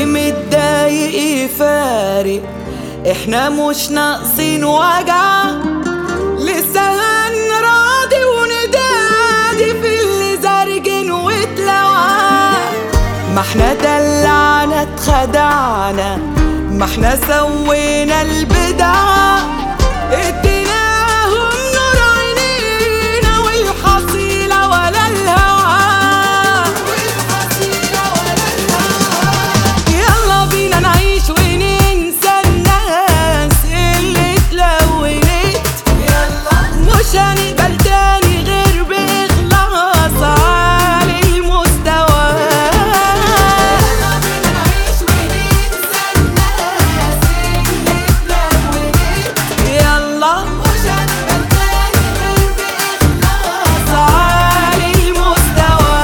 اللي متضايق يفارق احنا مش ناقصين وجع لسه هنراضي وندادي في اللي زرجن واتلوع ما احنا دلعنا اتخدعنا ما احنا سوينا البدع اديناهم نور عينينا والحصيلة ولا الهوى يلا بينا نعيش وننسى الناس اللي اتلونت مش هنقبل تاني غير بإخلاص عالي المستوى يلا مش هنقبل تاني غير بإخلاص عالي المستوى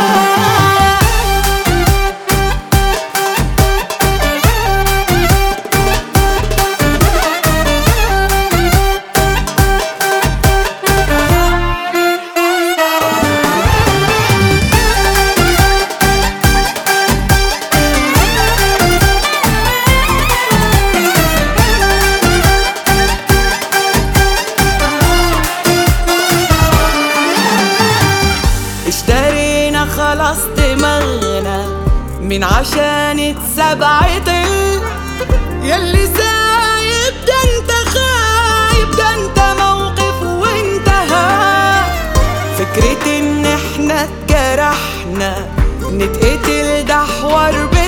اشترينا خلاص دماغنا من عشان اتسبعت يلي سايب ده انت خايب ده انت موقف وانتهى فكرة ان احنا اتجرحنا نتقتل ده حوار